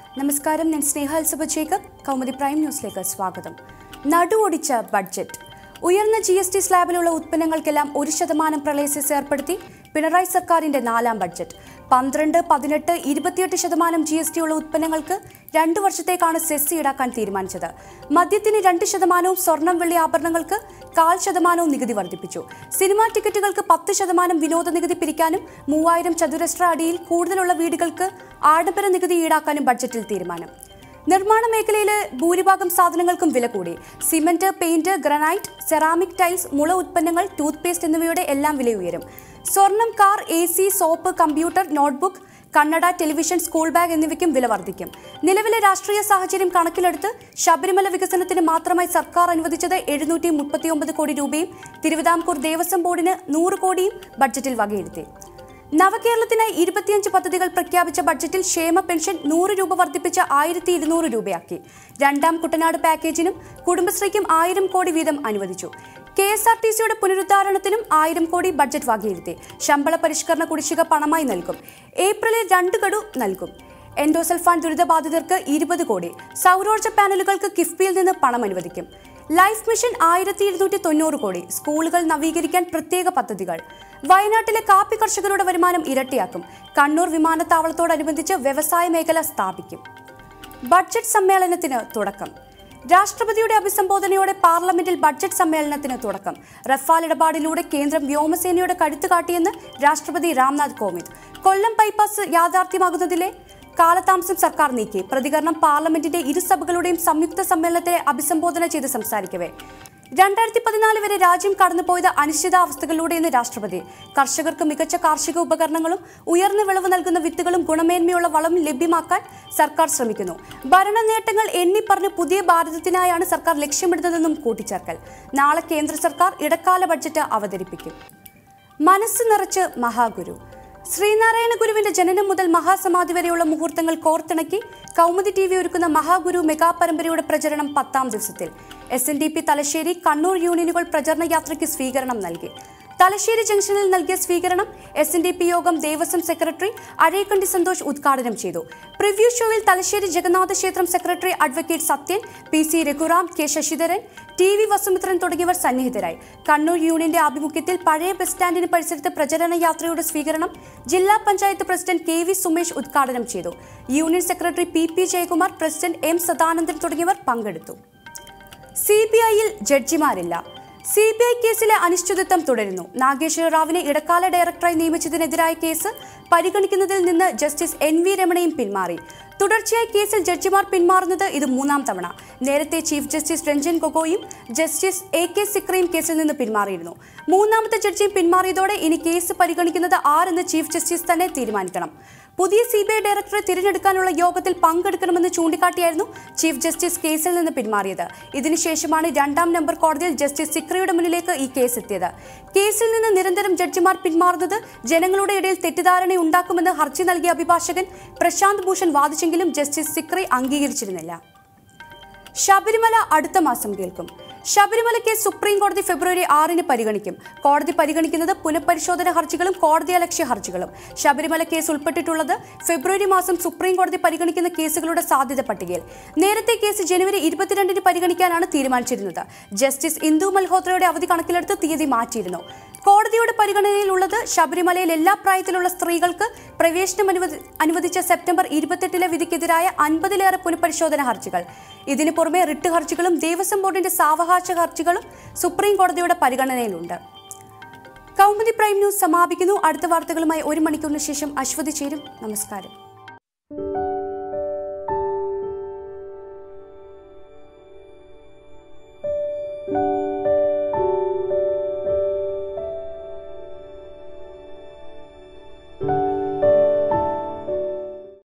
നമസ്കാരം ഞാൻ സ്നേഹ അൽസബ ജേക്കബ് കൗമുദി പ്രൈം ന്യൂസിലേക്ക് സ്വാഗതം നടുവൊടിച്ച ബഡ്ജറ്റ് ഉയർന്ന ജി എസ് ടി സ്ലാബിലുള്ള ഉത്പന്നങ്ങൾക്കെല്ലാം ഒരു ശതമാനം പ്രളയ സെസ് ഏർപ്പെടുത്തി പിണറായി സർക്കാരിന്റെ നാലാം ബഡ്ജറ്റ് പന്ത്രണ്ട് പതിനെട്ട് ഇരുപത്തിയെട്ട് ശതമാനം ജി എസ് ടി ഉള്ള ഉത്പന്നങ്ങൾക്ക് രണ്ടു വർഷത്തേക്കാണ് സെസ് ഈടാക്കാൻ തീരുമാനിച്ചത് മദ്യത്തിന് രണ്ട് ശതമാനവും സ്വർണം വെള്ളി ആഭരണങ്ങൾക്ക് കാൽ ശതമാനവും നികുതി വർദ്ധിപ്പിച്ചു സിനിമാ ടിക്കറ്റുകൾക്ക് പത്ത് ശതമാനം വിനോദ നികുതി പിരിക്കാനും മൂവായിരം ചതുരശ്ര അടിയിൽ കൂടുതലുള്ള വീടുകൾക്ക് ആഡംബര നികുതി ഈടാക്കാനും ബഡ്ജറ്റിൽ തീരുമാനം നിർമ്മാണ മേഖലയിലെ ഭൂരിഭാഗം സാധനങ്ങൾക്കും വില കൂടി cement paint granite ceramic tiles മുള ഉത്പന്നങ്ങൾ ടൂത്ത് പേസ്റ്റ് എന്നിവയുടെ എല്ലാം വില ഉയരും സ്വർണം car A C soap computer notebook കണ്ണട ടെലിവിഷൻ സ്കൂൾ ബാഗ് എന്നിവയ്ക്കും വില വർദ്ധിക്കും നിലവിലെ രാഷ്ട്രീയ സാഹചര്യം കണക്കിലെടുത്ത് ശബരിമല വികസനത്തിന് മാത്രമായി സർക്കാർ അനുവദിച്ചത് എഴുന്നൂറ്റി മുപ്പത്തിയൊമ്പത് കോടി രൂപയും തിരുവിതാംകൂർ ദേവസ്വം ബോർഡിന് നൂറ് കോടിയും ബഡ്ജറ്റിൽ വകയിരുത്തി നവകേരളത്തിനായി ഇരുപത്തിയഞ്ച് പദ്ധതികൾ പ്രഖ്യാപിച്ച ബഡ്ജറ്റിൽ ക്ഷേമ പെൻഷൻ നൂറ് രൂപ വർദ്ധിപ്പിച്ച് ആയിരത്തി ഇരുന്നൂറ് രൂപയാക്കി രണ്ടാം കുട്ടനാട് പാക്കേജിനും കുടുംബശ്രീക്കും ആയിരം കോടി വീതം അനുവദിച്ചു കെ എസ് ആർ ടി സിയുടെ പുനരുദ്ധാരണത്തിനും ആയിരം കോടി ബഡ്ജറ്റ് വകയിരുത്തി ശമ്പള പരിഷ്കരണ കുടിശ്ശിക പണമായി നൽകും ഏപ്രിലിൽ രണ്ട് ഗഡു നൽകും എൻഡോസൾഫാൻ ദുരിതബാധിതർക്ക് ഇരുപത് കോടി സൗരോർജ്ജ പാനലുകൾക്ക് കിഫ്ബിയിൽ നിന്ന് പണം അനുവദിക്കും ലൈഫ് മിഷൻ ആയിരത്തി ഇരുന്നൂറ്റി തൊണ്ണൂറ് കോടി സ്കൂളുകൾ നവീകരിക്കാൻ പ്രത്യേക പദ്ധതികൾ വയനാട്ടിലെ കാപ്പി കർഷകരുടെ വരുമാനം ഇരട്ടിയാക്കും കണ്ണൂർ വിമാനത്താവളത്തോടനുബന്ധിച്ച് വ്യവസായ മേഖല സ്ഥാപിക്കും ബഡ്ജറ്റ് സമ്മേളനത്തിന് തുടക്കം രാഷ്ട്രപതിയുടെ അഭിസംബോധനയോടെ പാർലമെന്റിൽ ബഡ്ജറ്റ് സമ്മേളനത്തിന് തുടക്കം റഫാൽ ഇടപാടിലൂടെ കേന്ദ്രം വ്യോമസേനയുടെ കഴുത്ത് കാട്ടിയെന്ന് രാഷ്ട്രപതി രാംനാഥ് കോവിന്ദ് കൊല്ലം ബൈപ്പാസ് യാഥാർത്ഥ്യമാകുന്നതിലെ കാലതാമസം സർക്കാർ നീക്കി പ്രതികരണം പാർലമെന്റിന്റെ ഇരുസഭകളുടെയും സംയുക്ത സമ്മേളനത്തെ അഭിസംബോധന ചെയ്ത് സംസാരിക്കവേ രണ്ടായിരത്തി പതിനാല് വരെ രാജ്യം കടന്നുപോയത് അനിശ്ചിതാവസ്ഥകളിലൂടെയെന്ന് രാഷ്ട്രപതി കർഷകർക്ക് മികച്ച കാർഷിക ഉപകരണങ്ങളും ഉയർന്ന വിളവ് നൽകുന്ന വിത്തുകളും ഗുണമേന്മയുള്ള വളം ലഭ്യമാക്കാൻ സർക്കാർ ശ്രമിക്കുന്നു ഭരണ നേട്ടങ്ങൾ എണ്ണിപ്പറഞ്ഞ് പുതിയ ഭാരതത്തിനായാണ് സർക്കാർ ലക്ഷ്യമിടുന്നതെന്നും കൂട്ടിച്ചേർക്കൽ നാളെ കേന്ദ്ര സർക്കാർ ഇടക്കാല ബഡ്ജറ്റ് അവതരിപ്പിക്കും മനസ്സ് നിറച്ച് മഹാഗുരു ശ്രീനാരായണ ഗുരുവിന്റെ ജനനം മുതൽ മഹാസമാധി വരെയുള്ള മുഹൂർത്തങ്ങൾ കോർത്തിണക്കി കൗമുദി ടി വി ഒരുക്കുന്ന മഹാഗുരു മെഗാ പരമ്പരയുടെ പ്രചരണം പത്താം ദിവസത്തിൽ S N D P Thalassery Kannur യൂണിയനുകൾ പ്രചരണ യാത്രയ്ക്ക് സ്വീകരണം നൽകി തലശ്ശേരി ജംഗ്ഷനിൽ നൽകിയ സ്വീകരണം എസ് എൻ ഡി പി യോഗം ദേവസ്വം സെക്രട്ടറി അഴയക്കണ്ടി സന്തോഷ് ഉദ്ഘാടനം ചെയ്തു പ്രിവ്യൂ ഷോയിൽ തലശ്ശേരി ജഗന്നാഥ ക്ഷേത്രം secretary advocate Sathyan P C Raghuram K Sasidharan T V Vasumithran തുടങ്ങിയവർ സന്നിഹിതരായി കണ്ണൂർ യൂണിയന്റെ ആഭിമുഖ്യത്തിൽ പഴയ ബസ് സ്റ്റാൻഡിന് പരിസരത്ത് പ്രചരണ യാത്രയുടെ സ്വീകരണം ജില്ലാ panchayat president K V Sumesh ഉദ്ഘാടനം ചെയ്തു union secretary P P Jayakumar president M Sadanandan തുടങ്ങിയവർ പങ്കെടുത്തു സി ബി ഐയിൽ ജഡ്ജിമാരില്ല സി ബി ഐ കേസിലെ അനിശ്ചിതത്വം തുടരുന്നു നാഗേശ്വര റാവിനെ ഇടക്കാല ഡയറക്ടറായി നിയമിച്ചതിനെതിരായ കേസ് പരിഗണിക്കുന്നതിൽ നിന്ന് ജസ്റ്റിസ് എൻ വി രമണയും പിന്മാറി തുടർച്ചയായി കേസിൽ ജഡ്ജിമാർ പിന്മാറുന്നത് ഇത് മൂന്നാം തവണ നേരത്തെ ചീഫ് ജസ്റ്റിസ് രഞ്ജൻ ഗൊഗോയും ജസ്റ്റിസ് എ കെ സിക്രയും കേസിൽ നിന്ന് പിന്മാറിയിരുന്നു മൂന്നാമത്തെ ജഡ്ജിയും പിന്മാറിയതോടെ ഇനി കേസ് പരിഗണിക്കുന്നത് ആരെന്ന് ചീഫ് ജസ്റ്റിസ് തന്നെ തീരുമാനിക്കണം പുതിയ സി ബി ഐ ഡയറക്ടറെ തിരഞ്ഞെടുക്കാനുള്ള യോഗത്തിൽ പങ്കെടുക്കണമെന്ന് ചൂണ്ടിക്കാട്ടിയായിരുന്നു ചീഫ് ജസ്റ്റിസ് കേസിൽ നിന്ന് പിന്മാറിയത് ഇതിനുശേഷമാണ് രണ്ടാം നമ്പർ കോടതിയിൽ ജസ്റ്റിസ് സിക്രയുടെ മുന്നിലേക്ക് ഈ കേസ് എത്തിയത് കേസിൽ നിന്ന് നിരന്തരം ജഡ്ജിമാർ പിന്മാറുന്നത് ജനങ്ങളുടെ ഇടയിൽ തെറ്റിദ്ധാരണ ഉണ്ടാക്കുമെന്ന് ഹർജി നൽകിയ അഭിഭാഷകൻ പ്രശാന്ത് ഭൂഷൺ വാദിച്ചെങ്കിലും ജസ്റ്റിസ് സിക്രി അംഗീകരിച്ചിരുന്നില്ല ശബരിമല അടുത്ത മാസം കേൾക്കും ശബരിമല കേസ് സുപ്രീം കോടതി ഫെബ്രുവരി ആറിന് പരിഗണിക്കും കോടതി പരിഗണിക്കുന്നത് പുനഃപരിശോധന ഹർജികളും കോടതിയലക്ഷ്യ ഹർജികളും ശബരിമല കേസ് ഉൾപ്പെട്ടിട്ടുള്ളത് ഫെബ്രുവരി മാസം സുപ്രീം കോടതി പരിഗണിക്കുന്ന കേസുകളുടെ സാധ്യത പട്ടികയിൽ നേരത്തെ കേസ് ജനുവരി ഇരുപത്തിരണ്ടിന് പരിഗണിക്കാനാണ് തീരുമാനിച്ചിരുന്നത് ജസ്റ്റിസ് ഇന്ദു മൽഹോത്രയുടെ അവധി കണക്കിലെടുത്ത് തീയതി മാറ്റിയിരുന്നു കോടതിയുടെ പരിഗണനയിലുള്ളത് ശബരിമലയിൽ എല്ലാ പ്രായത്തിലുള്ള സ്ത്രീകൾക്ക് പ്രവേശനം അനുവദി അനുവദിച്ച സെപ്റ്റംബർ ഇരുപത്തെട്ടിലെ വിധിക്കെതിരായ അൻപതിലേറെ പുനഃപരിശോധന ഹർജികൾ ഇതിനു പുറമെ റിട്ട് ഹർജികളും ദേവസ്വം ബോർഡിന്റെ സാവകാശ ഹർജികളും സുപ്രീം കോടതിയുടെ പരിഗണനയിലുണ്ട് കൗമുദി പ്രൈം ന്യൂസ് സമാപിക്കുന്നു അടുത്ത വാർത്തകളുമായി ഒരു മണിക്കൂറിന് ശേഷം അശ്വതി ചേരും നമസ്കാരം